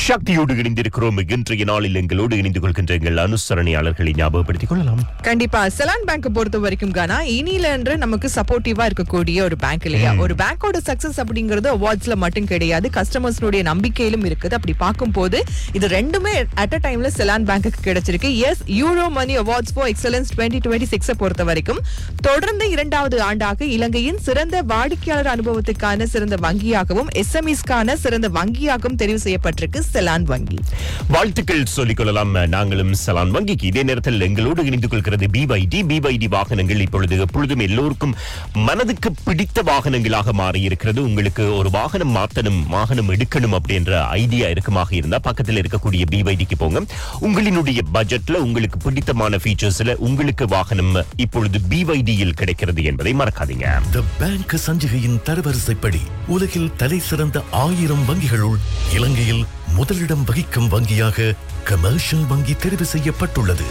சக்தியோடு இணைந்திருக்கிறோம் இன்றைய நாளில் எங்களோடு இணைந்து கொள்கின்ற எங்கள் அனுசரணையாளர்களை ஞாபகப்படுத்திக் கொள்ளலாம் கண்டிப்பா செலான் பேங்க் பொறுத்த வரைக்கும் கானா இனில என்று நமக்கு சப்போர்ட்டிவா இருக்கக்கூடிய ஒரு பேங்க் இல்லையா ஒரு பேங்கோட சக்சஸ் அப்படிங்கிறது அவார்ட்ஸ்ல மட்டும் கிடையாது கஸ்டமர்ஸ்னுடைய நம்பிக்கையிலும் இருக்குது அப்படி பார்க்கும்போது இது ரெண்டுமே அட் அ டைம்ல செலான் பேங்க்கு கிடைச்சிருக்கு yes Euromoney awards for excellence twenty twenty சிக்ஸை பொறுத்த வரைக்கும் தொடர்ந்து இரண்டாவது ஆண்டாக இலங்கையின் சிறந்த வாடிக்கையாளர் அனுபவத்துக்கான சிறந்த வங்கியாகவும் எஸ்எம்இஸ்க்கான சிறந்த வங்கியாகவும் தெரிவு செய்யப்பட்டிருக்கு செலான் வங்கி வாழ்த்துக்கள் சொல்லிக் கொள்ளலாம் நாங்களும் சலான் வங்கிக்கு இதே நேரத்தில் எங்களோடு இணைந்து கொள்கிறது பிவைடி பிவைடி வாகனங்கள் இப்பொழுது எப்பொழுதும் எல்லோருக்கும் மனதுக்கு பிடித்த வாகனங்களாக மாறி இருக்கிறது உங்களுக்கு ஒரு வாகனம் மாத்தணும் வாகனம் எடுக்கணும் அப்படின்ற ஐடியா இருக்குமாக இருந்தா பக்கத்தில் இருக்கக்கூடிய பிவைடிக்கு போங்க உங்களினுடைய பட்ஜெட்ல உங்களுக்கு பிடித்தமான ஃபீச்சர்ஸ்ல உங்களுக்கு வாகனம் இப்பொழுது பிவைடியில் கிடைக்கிறது என்பதை மறக்காதீங்க த பேங்க் சஞ்சிகையின் தரவரிசைப்படி உலகில் தலை சிறந்த ஆயிரம் வங்கிகளுள் இலங்கையில் முதலிடம் வகிக்கும் வங்கியாக கமர்ஷியல் வங்கி தெரிவு செய்யப்பட்டுள்ளது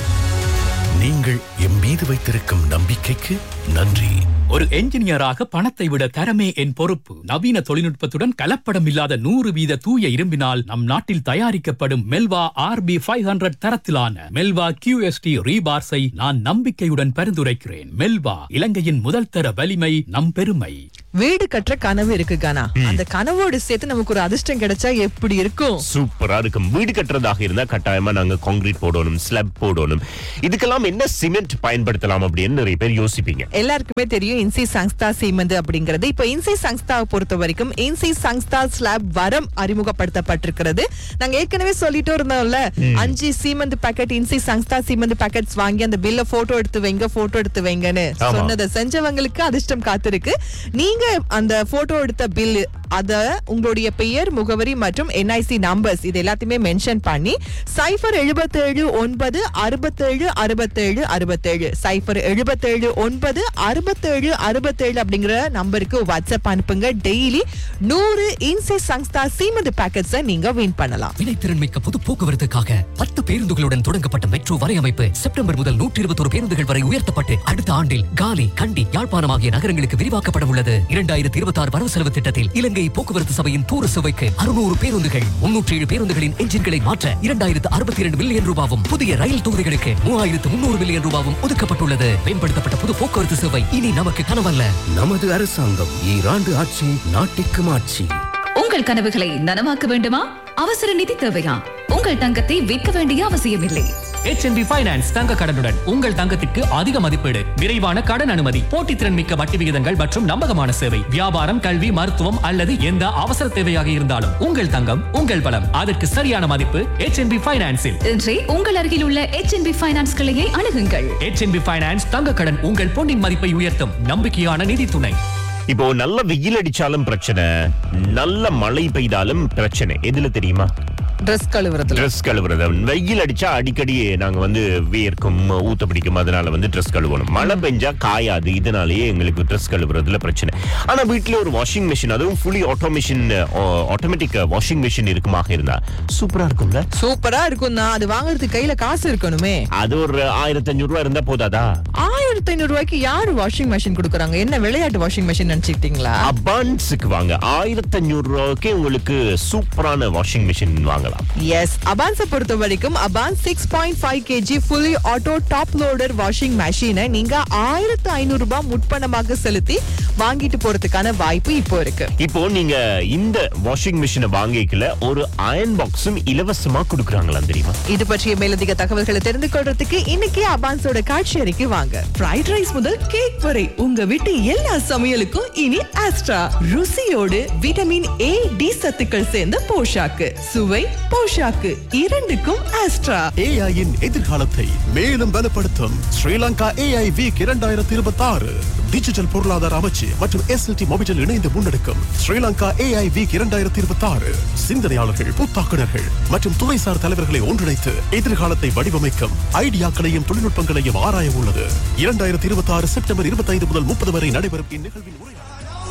நீங்கள் எம் மீது வைத்திருக்கும் நம்பிக்கைக்கு நன்றி ஒரு என்ஜினியராக பணத்தை விட தரமே என் பொறுப்பு நவீன தொழில்நுட்பத்துடன் கலப்படம் இல்லாத நூறு வீத தூய இரும்பினால் நம் நாட்டில் தயாரிக்கப்படும் மெல்வா ஆர்பி ஃபைவ் ஹண்ட்ரட் தரத்திலான மெல்வா கியூஎஸ்டி ரீபார்ஸை நான் நம்பிக்கையுடன் பரிந்துரைக்கிறேன் மெல்வா இலங்கையின் முதல் தர வலிமை நம் பெருமை வீடு கட்டுற கனவு இருக்கு கானா அந்த கனவோடு சேர்த்து நமக்கு ஒரு அதிர்ஷ்டம் கிடைச்சா எப்படி இருக்கும் சூப்பரா இருக்கும் வீடு கட்டுறதாக இருந்தா கட்டாயமா நாங்க கான்கிரீட் போடணும் ஸ்லப் போடணும் இதுக்கெல்லாம் என்ன சிமெண்ட் பயன்படுத்தலாம் அப்படின்னு நிறைய பேர் யோசிப்பீங்க எல்லாருக்குமே தெரியும் இன்சி சங்ஸ்தா சீமந்து அப்படிங்கிறது இப்ப இன்சி சங்ஸ்தாவை பொறுத்த வரைக்கும் இன்சி சங்ஸ்தா ஸ்லாப் வரம் அறிமுகப்படுத்தப்பட்டிருக்கிறது நாங்க ஏற்கனவே சொல்லிட்டு இருந்தோம்ல அஞ்சு சீமந்து பாக்கெட் இன்சி சங்ஸ்தா சீமந்து பாக்கெட்ஸ் வாங்கி அந்த பில்ல போட்டோ எடுத்து வைங்க போட்டோ எடுத்து வைங்கன்னு ஆமா. சொன்னதை செஞ்சவங்களுக்கு அதிர்ஷ்டம் காத்திருக்கு நீங்க அந்த போட்டோ எடுத்த பில் அத உங்களுடைய பெயர் முகவரி மற்றும் என்ஐசி நம்பர்ஸ் இது எல்லாத்தையுமே மென்ஷன் பண்ணி சைபர் எழுபத்தேழு ஒன்பது அறுபத்தேழு அறுபத்தேழு அறுபத்தேழு சைபர் எழுபத்தேழு ஒன்பது அறுபத்தேழு அறுபத்தேழு அப்படிங்கிற நம்பருக்கு வாட்ஸ்அப் அனுப்புங்க டெய்லி நூறு இன்சி சங்ஸ்தா சீமது பேக்கெட்ஸ் நீங்க வின் பண்ணலாம் வினைத்திறன் மிக்க பொது போக்குவரத்துக்காக பத்து பேருந்துகளுடன் தொடங்கப்பட்ட மெட்ரோ வரையமைப்பு செப்டம்பர் முதல் நூற்றி இருபத்தொரு பேருந்துகள் வரை உயர்த்தப்பட்டு அடுத்த ஆண்டில் காலி கண்டி யாழ்ப்பாணம் ஆகிய நகரங்களுக்கு விரிவாக்கப்பட உள்ளது இரண்டாயிரத்தி இருபத்தி ஆறு வரவு செலவு திட்டத்தில் இலங்கை போக்குவரத்து சபையின் தூர சுவைக்கு அறுநூறு பேருந்துகள் முன்னூற்றி ஏழு பேருந்துகளின் என்ஜின்களை மாற்ற இரண்டாயிரத்து அறுபத்தி இரண்டு மில்லியன் ரூபாவும் புதிய ரயில் தொகுதிகளுக்கு மூவாயிரத்து முன்னூறு மில்லியன் ரூபாவும் ஒதுக்கப்பட்டுள்ளது மேம்படுத்தப்பட்ட பொது போக்குவரத்து சேவை இனி நமக்கு கனவல்ல நமது அரசாங்கம் ஈராண்டு ஆட்சி நாட்டிற்கு மாட்சி உங்கள் கனவுகளை நனவாக்க வேண்டுமா அவசர நிதி தேவையா உங்கள் தங்கத்தை விற்க வேண்டிய அவசியமில்லை HNB ஃபைனான்ஸ் தங்க கடனுடன் உங்கள் தங்கத்திற்கு அதிக மதிப்பீடு விரைவான கடன் அனுமதி போட்டித்திறன் மிக்க வட்டி விகிதங்கள் மற்றும் நம்பகமான சேவை வியாபாரம் கல்வி மருத்துவம் அல்லது எந்த அவசர தேவையாக இருந்தாலும் உங்கள் தங்கம் உங்கள் பலம் அதற்கு சரியான மதிப்பு HNB ஃபைனான்ஸில் இன்றே உங்கள் அருகில் உள்ள HNB ஃபைனான்ஸ் கிளையை அணுகுங்கள் HNB ஃபைனான்ஸ் தங்க கடன் உங்கள் பொன்னின் மதிப்பை உயர்த்தும் நம்பிக்கையான நிதி துணை இப்போ நல்ல வெயில் அடிச்சாலும் பிரச்சனை நல்ல மழை பெய்தாலும் பிரச்சனை எதுல தெரியுமா ட்ரெஸ் கழுவுறதுல ட்ரெஸ் கழுவுறது வெயில் அடிச்சா அடிக்கடி நாங்க வந்து வேர்க்கும் ஊத்த பிடிக்கும் அதனால வந்து ட்ரெஸ் கழுவணும் மழை பெஞ்சா காயாது இதனாலேயே எங்களுக்கு ட்ரெஸ் கழுவுறதுல பிரச்சனை ஆனா வீட்ல ஒரு வாஷிங் மிஷின் அதுவும் fully automation automatic washing machine இருக்குமாக இருந்தா சூப்பரா இருக்கும்ல சூப்பரா இருக்கும் தான் அது வாங்குறதுக்கு கையில காசு இருக்கணுமே அது ஒரு ஆயிரத்தி அஞ்சூறு ரூபாய் இருந்தா போதாதா ஆயிரத்தி ஐநூறு ரூபாய்க்கு யாரு வாஷிங் மிஷின் கொடுக்குறாங்க என்ன விளையாட்டு வாஷிங் மிஷின் நினைச்சிட்டீங்களா அபான்ஸுக்கு வாங்க ஆயிரத்தி அஞ்சூறு ரூபாய்க்கு உங்களுக்கு சூப்பரான வாஷிங் மிஷின் வாங்கலாம் எஸ் அபான்ஸை பொறுத்த வரைக்கும் Abans six point five KG fully auto top loader washing மெஷினை நீங்க ஆயிரத்து ஐநூறு ரூபாய் முற்பணமாக செலுத்தி வாங்கிட்டு போறதுக்கான வாய்ப்பு இப்போ இருக்கு இப்போ நீங்க இந்த வாஷிங் மிஷினை வாங்கிக்கல ஒரு அயன் பாக்ஸும் இலவசமா கொடுக்குறாங்களா தெரியுமா இது பற்றிய மேலதிக தகவல்களை தெரிந்து கொள்றதுக்கு இன்னைக்கு அபான்ஸோட காட்சி அறிக்கை வாங்க ஃப்ரைட் ரைஸ் முதல் கேக் வரை உங்க வீட்டு எல்லா சமையலுக்கும் இனி ஆஸ்ட்ரா ருசியோடு விட்டமின் ஏ டி சத்துக்கள் சேர்ந்த போஷாக்கு சுவை போஷாக்கு இரண்டுக்கும் ஆஸ்ட்ரா ஏஐயின் எதிர்காலத்தை மேலும் பலப்படுத்தும் ஸ்ரீலங்கா ஏஐ வீக் இரண்டாயிரத்தி இருபத்தி ஆறு டிஜிட்டல் பொருளாதார அமைச்சு மற்றும் எஸ்எல்டி மொபிட்டல் இணைந்து முன்னெடுக்கும் ஸ்ரீலங்கா ஏஐ வீக் இரண்டாயிரத்தி இருபத்தி ஆறு சிந்தனையாளர்கள் புத்தாக்குனர்கள் மற்றும் துறைசார் தலைவர்களை ஒன்றிணைத்து எதிர்காலத்தை வடிவமைக்கும் ஐடியாக்களையும் தொழில்நுட்பங்களையும் ஆராய உள்ளது இரண்டாயிரத்தி இருபத்தி ஆறு செப்டம்பர் இருபத்தி ஐந்து முதல் முப்பது வரை நடைபெறும் இந்நிகழ்வின் உரையாடல்